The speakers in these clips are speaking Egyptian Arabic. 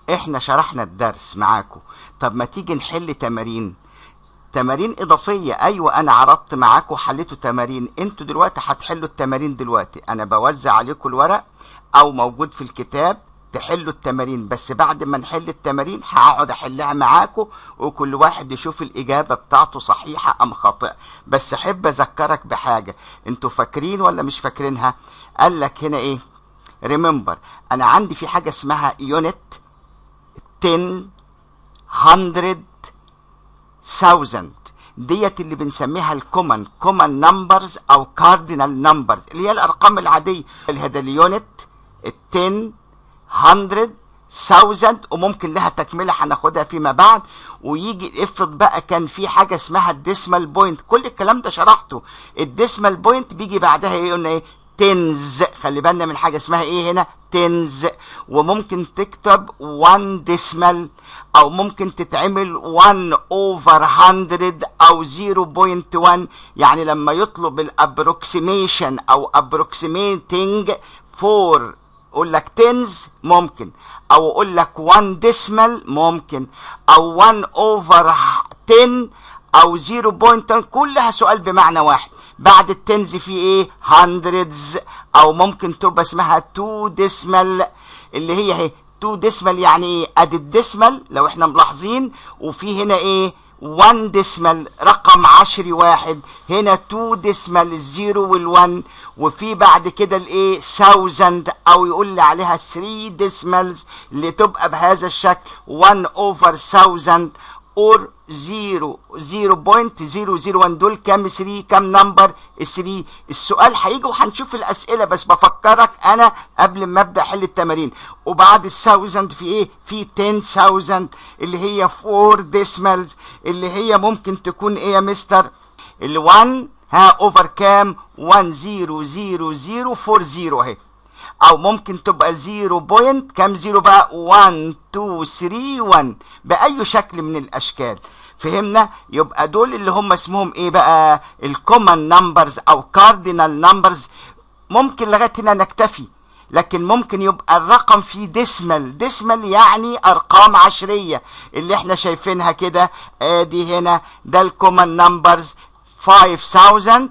احنا شرحنا الدرس معاكم طب ما تيجي نحل تمارين تمارين اضافيه ايوه انا عرضت معاكم وحليتوا تمارين انتوا دلوقتي هتحلوا التمارين دلوقتي انا بوزع عليكم الورق او موجود في الكتاب تحلوا التمارين بس بعد ما نحل التمارين هقعد احلها معاكم وكل واحد يشوف الاجابه بتاعته صحيحه ام خاطئه بس احب اذكرك بحاجه انتوا فاكرين ولا مش فاكرينها قال لك هنا ايه ريمبر انا عندي في حاجه اسمها يونت 10 100 1000 ديت اللي بنسميها الكومن كومن نمبرز او كاردينال نمبرز اللي هي الارقام العاديه هذا اليونت ال 10 100 1000 وممكن لها تكمله هناخدها فيما بعد ويجي افرض بقى كان في حاجه اسمها الديسمال بوينت كل الكلام ده شرحته الديسمال بوينت بيجي بعدها ايه قلنا ايه تنز خلي بالنا من حاجه اسمها ايه هنا تنز وممكن تكتب 1 ديسمال او ممكن تتعمل 1 اوفر 100 او 0.1 يعني لما يطلب الابروكسيميشن او ابروكسيميتنج فور اقول لك تنز ممكن او اقول لك 1 ديسمال ممكن او 1 اوفر 10 او 0.10 كلها سؤال بمعنى واحد بعد التنز في ايه hundreds او ممكن تبقى اسمها 2 ديسمال اللي هي اهي 2 ديسمال يعني ايه ادي الديسمال لو احنا ملاحظين وفي هنا ايه 1 ديسمال رقم عشري واحد هنا 2 ديسمال الزيرو والوان وفي بعد كده الايه 1000 او يقول لي عليها 3 ديسمالز اللي تبقى بهذا الشكل 1 اوفر 1000 اور 0 0.001 دول كام 3 كام نمبر 3 السؤال هيجي وهنشوف الاسئله بس بفكرك انا قبل ما ابدا احل التمارين وبعد ال 1000 في ايه في 10000 اللي هي 4 ديسمالز اللي هي ممكن تكون ايه يا مستر ال 1 ها اوفر كام 1 0 0 0 4 0 اهي او ممكن تبقى 0 بوينت كام زيرو بقى 1 2 3 1 باي شكل من الاشكال فهمنا يبقى دول اللي هم اسمهم ايه بقى الكومن نمبرز او كاردينال نمبرز ممكن لغايه هنا نكتفي لكن ممكن يبقى الرقم فيه ديسمال ديسمال يعني ارقام عشريه اللي احنا شايفينها كده ادي هنا ده الكومن نمبرز 5000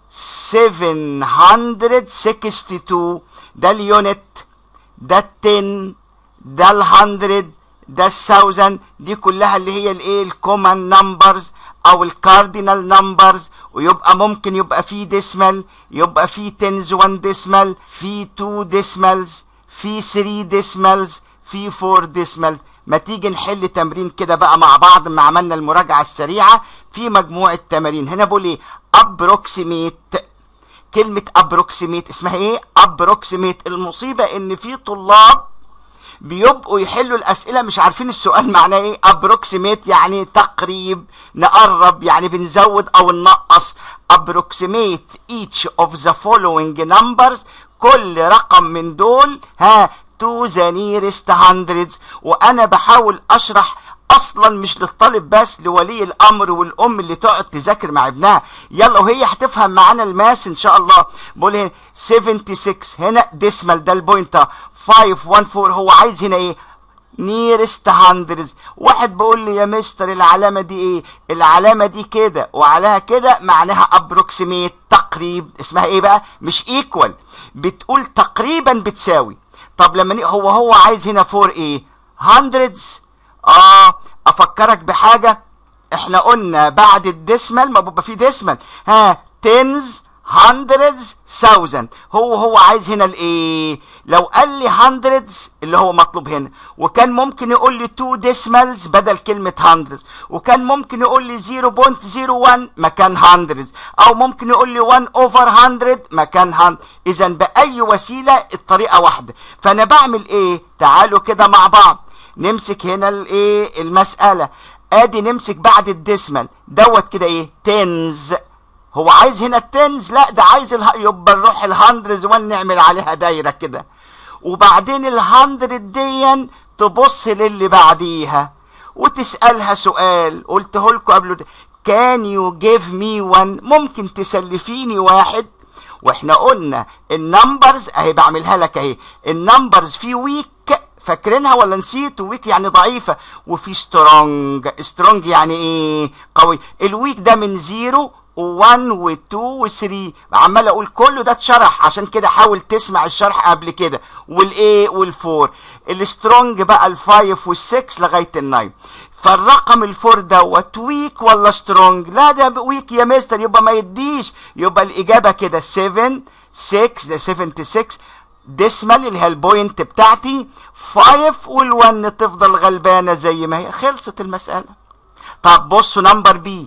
762 ده اليونت ده التن ده الهندرد ده الثاوزند دي كلها اللي هي الايه الكومن نمبرز او الكاردينال نمبرز ويبقى ممكن يبقى في ديسمال يبقى في تنز 1 ديسمال في 2 ديسمالز في 3 ديسمالز في 4 ديسمال ما تيجي نحل تمرين كده بقى مع بعض ما عملنا المراجعة السريعة في مجموعة تمارين هنا بقول ايه ابروكسيميت كلمة ابروكسيميت اسمها ايه ابروكسيميت المصيبة ان في طلاب بيبقوا يحلوا الاسئلة مش عارفين السؤال معناه ايه ابروكسيميت يعني تقريب نقرب يعني بنزود او ننقص approximate each of the following numbers كل رقم من دول ها to the nearest hundreds وانا بحاول اشرح اصلا مش للطالب بس لولي الامر والام اللي تقعد تذاكر مع ابنها يلا وهي هتفهم معانا الماس ان شاء الله بقول هنا 76 هنا ديسمال ده البوينت 514 هو عايز هنا ايه نيرست هندرز واحد بيقول لي يا مستر العلامه دي ايه العلامه دي كده وعليها كده معناها ابروكسيميت تقريب اسمها ايه بقى مش ايكوال بتقول تقريبا بتساوي طب لما هو هو عايز هنا فور ايه هندردز اه افكرك بحاجه احنا قلنا بعد الديسمال ما بيبقى فيه ديسمال ها تنز هندردز ثاوزند هو هو عايز هنا الايه لو قال لي هندردز اللي هو مطلوب هنا وكان ممكن يقول لي 2 ديسمالز بدل كلمة هندردز وكان ممكن يقول لي 0.01 مكان هندردز او ممكن يقول لي 1 اوفر 100 مكان 100 اذا باي وسيلة الطريقة واحدة فانا بعمل ايه تعالوا كده مع بعض نمسك هنا الايه المسألة ادي نمسك بعد الديسمال دوت كده ايه تنز هو عايز هنا التنز لا ده عايز اله... يبقى نروح الهندرز ونعمل عليها دايره كده وبعدين الهندرد دي تبص للي بعديها وتسالها سؤال قلته لكم قبل ده كان يو جيف مي وان ممكن تسلفيني واحد واحنا قلنا النمبرز اهي بعملها لك اهي النمبرز في ويك فاكرينها ولا نسيتوا ويك يعني ضعيفة وفي سترونج سترونج يعني ايه قوي الويك ده من زيرو و1 و2 و3 عمال اقول كله ده اتشرح عشان كده حاول تسمع الشرح قبل كده والايه والفور السترونج بقى الفايف والسكس لغايه الناين فالرقم الفور دوت ويك ولا سترونج لا ده ويك يا مستر يبقى ما يديش يبقى الاجابه كده 7 6 ده 76 ديسمال اللي هي البوينت بتاعتي 5 وال1 تفضل غلبانه زي ما هي خلصت المساله طب بصوا نمبر بي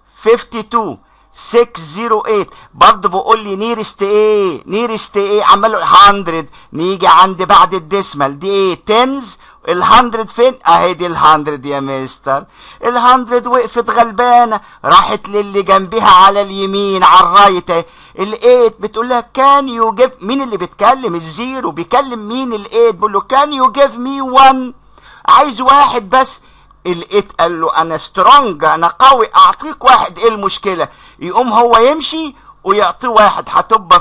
52 608 برضه بقول لي نيرست ايه نيرست ايه عمال 100 نيجي عند بعد الديسمال دي ايه تنز ال100 فين اهي دي ال100 يا مستر ال100 وقفت غلبانه راحت للي جنبها على اليمين على الرايت اهي ال8 بتقول لها كان يو جيف مين اللي بيتكلم الزيرو بيكلم مين ال8 بيقول له كان يو جيف مي 1 عايز واحد بس الإيت قال له انا سترونج انا قوي اعطيك واحد ايه المشكله يقوم هو يمشي ويعطيه واحد هتبقى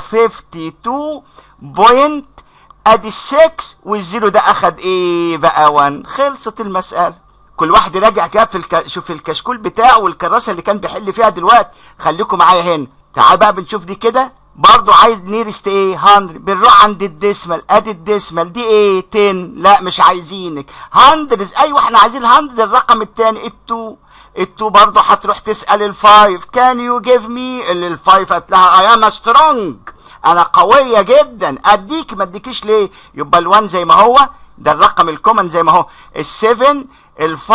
52 بوينت ادي السكس والزيرو ده اخد ايه بقى 1 خلصت المساله كل واحد يراجع كده في الك... شوف الكشكول بتاعه والكراسه اللي كان بيحل فيها دلوقتي خليكم معايا هنا تعال بقى بنشوف دي كده برضو عايز نيرست ايه 100 بنروح عند الديسمال ادي الديسمال دي ايه 10 لا مش عايزينك 100 ايوه احنا عايزين 100 الرقم الثاني ال2 ال2 برضو هتروح تسال ال5 كان يو جيف مي اللي ال5 قالت لها اي ام سترونج انا قويه جدا اديك ما اديكيش ليه يبقى ال1 زي ما هو ده الرقم الكومن زي ما هو ال7 ال5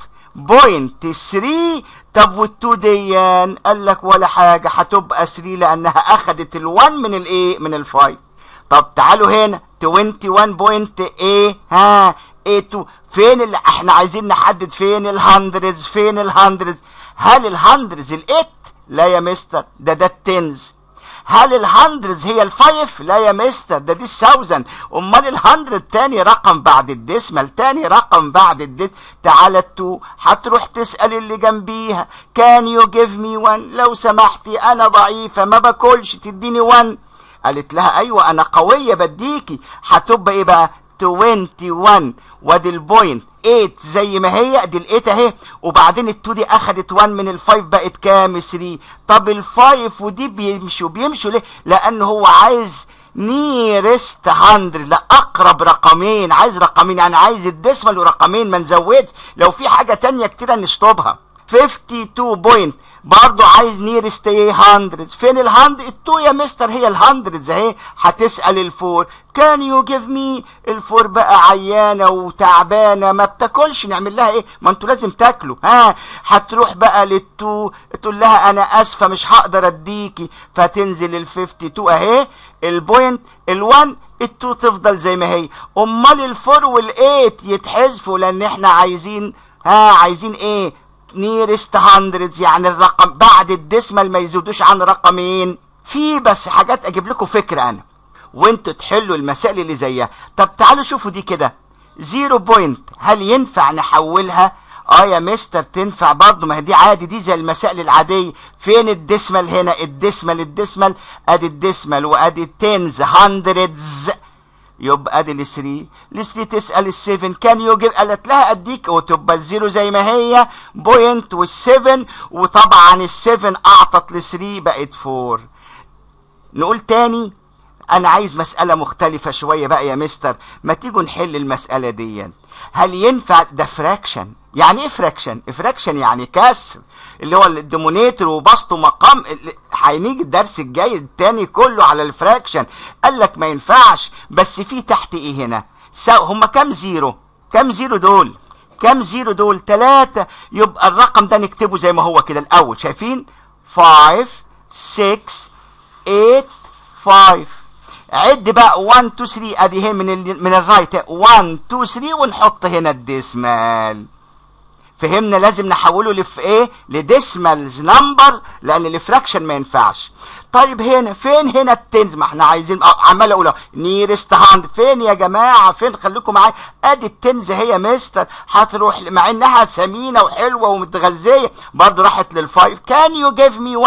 بوينت 3 طب والتو ديان قال لك ولا حاجة هتبقى 3 لأنها أخدت ال1 من الإيه؟ من ال5 طب تعالوا هنا 21 بوينت إيه؟ ها A2 فين اللي احنا عايزين نحدد فين الهندرز فين الهندرز هل الهندرز الإيت؟ لا يا مستر ده ده التنز هل الهندرز هي الفايف لا يا مستر ده دي الثاوزن امال الهندرد تاني رقم بعد الديسمال تاني رقم بعد الديس تعالى التو هتروح تسال اللي جنبيها كان يو جيف مي 1 لو سمحتي انا ضعيفه ما باكلش تديني 1 قالت لها ايوه انا قويه بديكي هتبقى ايه بقى 21 وادي البوينت 8 زي ما هي دي ال8 اهي وبعدين ال2 دي اخدت 1 من ال5 بقت كام 3 طب ال5 ودي بيمشوا بيمشوا ليه لان هو عايز نيرست 100 لا اقرب رقمين عايز رقمين يعني عايز الديسمال ورقمين ما نزودش لو في حاجه تانية كتير نشطبها 52 بوينت برضه عايز نيرست ايه 100 فين ال 100 التو يا مستر هي ال 100 اهي هتسال الفور كان يو جيف مي الفور بقى عيانه وتعبانه ما بتاكلش نعمل لها ايه ما انتوا لازم تاكلوا ها هتروح بقى للتو تقول لها انا اسفه مش هقدر اديكي فتنزل ال 52 اهي البوينت ال1 التو تفضل زي ما هي امال الفور والايت يتحذفوا لان احنا عايزين ها عايزين ايه نيرست هندردز يعني الرقم بعد الديسمال ما يزودوش عن رقمين في بس حاجات اجيب لكم فكره انا وانتوا تحلوا المسائل اللي زيها طب تعالوا شوفوا دي كده زيرو بوينت هل ينفع نحولها اه يا مستر تنفع برضه ما هي دي عادي دي زي المسائل العاديه فين الديسمال هنا الديسمال الديسمال ادي الديسمال وادي التنز هندردز يبقى ادي ال3 ال3 تسال ال7 كان يوجب قالت لها اديك وتبقى الزيرو زي ما هي بوينت وال7 وطبعا ال7 اعطت ل3 بقت 4 نقول تاني انا عايز مسألة مختلفة شوية بقى يا مستر ما تيجوا نحل المسألة دي هل ينفع ده فراكشن يعني ايه فراكشن فراكشن يعني كسر اللي هو الديمونيتر وبسطه مقام هينيجي الدرس الجاي التاني كله على الفراكشن قال لك ما ينفعش بس في تحت ايه هنا هم كام زيرو كام زيرو دول كام زيرو دول ثلاثة يبقى الرقم ده نكتبه زي ما هو كده الاول شايفين 5 6 8 5 عد بقى 1 2 3 ادي هي من ال من الرايت 1 2 3 ونحط هنا الديسمال فهمنا لازم نحوله لف ايه لديسمالز نمبر لان الفراكشن ما ينفعش طيب هنا فين هنا التنز ما احنا عايزين اه عمال اقول نيرست هاند فين يا جماعه فين خليكم معايا ادي التنز هي مستر هتروح مع انها سمينه وحلوه ومتغذيه برضه راحت للفايف كان يو جيف مي 1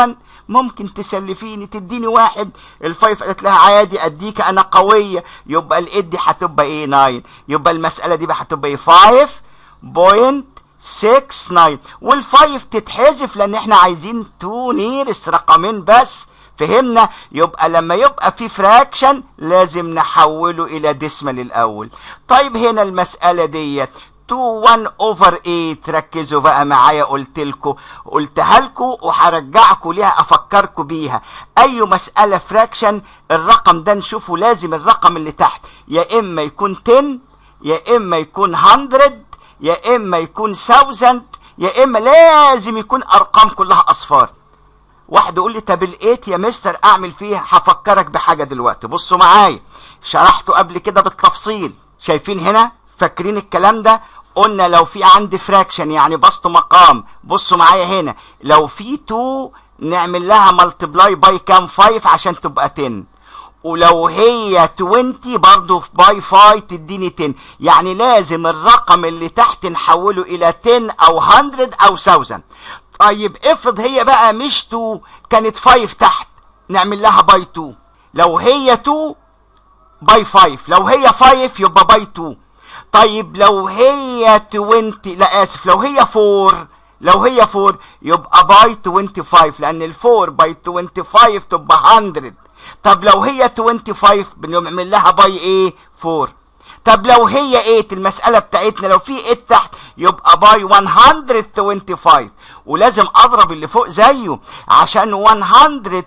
ممكن تسلفيني تديني واحد الفايف قالت لها عادي اديك انا قويه يبقى الايد دي هتبقى ايه 9 يبقى المساله دي بقى هتبقى ايه 5 بوينت 6 9 والفايف تتحذف لان احنا عايزين تو نيرست رقمين بس فهمنا يبقى لما يبقى في فراكشن لازم نحوله الى ديسمال الاول طيب هنا المسألة ديت 2 1 اوفر 8 ركزوا بقى معايا قلت لكم قلتها لكم وهرجعكم ليها افكركم بيها اي مسألة فراكشن الرقم ده نشوفه لازم الرقم اللي تحت يا اما يكون 10 يا اما يكون 100 يا اما يكون 1000 يا اما لازم يكون ارقام كلها اصفار واحد يقول لي طب الايت يا مستر اعمل فيها هفكرك بحاجه دلوقتي بصوا معايا شرحته قبل كده بالتفصيل شايفين هنا فاكرين الكلام ده قلنا لو في عندي فراكشن يعني بسط مقام بصوا معايا هنا لو في 2 نعمل لها ملتبلاي باي كام 5 عشان تبقى 10 ولو هي 20 برضه باي 5 تديني 10 يعني لازم الرقم اللي تحت نحوله الى 10 او 100 او 1000 طيب افرض هي بقى مش 2 كانت 5 تحت نعمل لها باي 2 لو هي 2 باي 5 لو هي 5 يبقى باي 2 طيب لو هي 20 لا اسف لو هي 4 لو هي 4 يبقى باي 25 لان ال 4 باي 25 تبقى 100 طب لو هي 25 بنعمل لها باي ايه 4 طب لو هي 8 المسألة بتاعتنا لو في 8 تحت يبقى باي 125 ولازم اضرب اللي فوق زيه عشان 100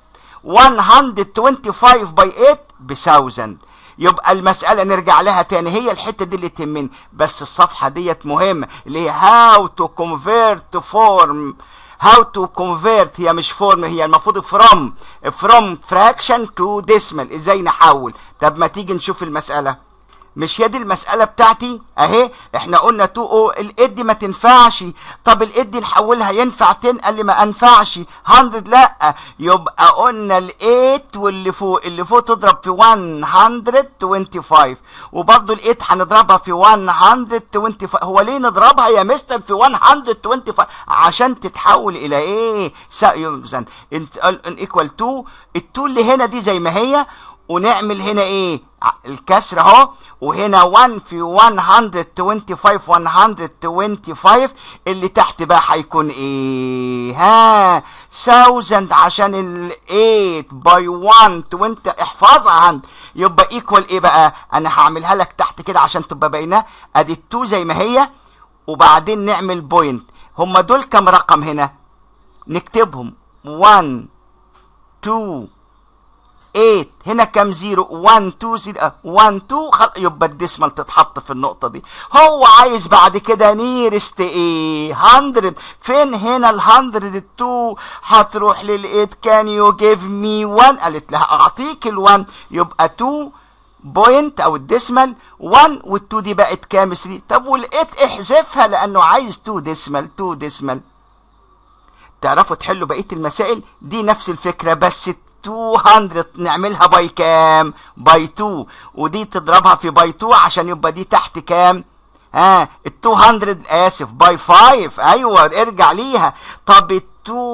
125 باي 8 ب 1000 يبقى المسألة نرجع لها تاني هي الحتة دي اللي تهمني بس الصفحة ديت مهمة اللي هي how to convert form how to convert هي مش فورم هي المفروض from from fraction to decimal ازاي نحول طب ما تيجي نشوف المسألة مش هي دي المسألة بتاعتي اهي احنا قلنا 2 او الايد دي ما تنفعش طب الايد دي نحولها ينفع 10 قال لي ما انفعش 100 لا يبقى قلنا ال8 واللي فوق اللي فوق تضرب في 125 وبرضه ال8 هنضربها في 125 هو ليه نضربها يا مستر في 125 عشان تتحول الى ايه ان ايكوال 2 ال2 اللي هنا دي زي ما هي ونعمل هنا ايه الكسر اهو وهنا 1 في 125 125 اللي تحت بقى هيكون ايه ها 1000 عشان ال 8 باي 1 وانت احفظها عند يبقى ايكوال ايه بقى انا هعملها لك تحت كده عشان تبقى باينه ادي 2 زي ما هي وبعدين نعمل بوينت هما دول كام رقم هنا نكتبهم 1 2 8 هنا كام زيرو 1 2 0 1 2 خل... يبقى الديسمال تتحط في النقطة دي هو عايز بعد كده نيرست ايه 100 فين هنا ال 102 هتروح لل 8 كان يو جيف مي 1 قالت لها اعطيك ال 1 يبقى 2 بوينت او الديسمال 1 وال2 دي بقت كام 3 طب وال8 احذفها لانه عايز 2 ديسمال 2 ديسمال تعرفوا تحلوا بقيه المسائل دي نفس الفكره بس 200 نعملها باي كام باي 2 ودي تضربها في باي 2 عشان يبقى دي تحت كام ها ال 200 اسف باي 5 ايوه ارجع ليها طب ال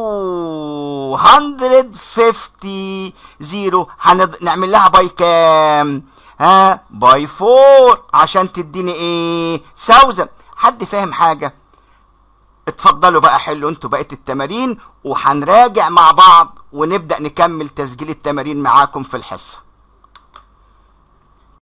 250 زيرو هنعمل لها باي كام ها باي 4 عشان تديني ايه 1000 حد فاهم حاجه اتفضلوا بقى حلوا انتوا بقيه التمارين وهنراجع مع بعض ونبدأ نكمل تسجيل التمارين معاكم في الحصة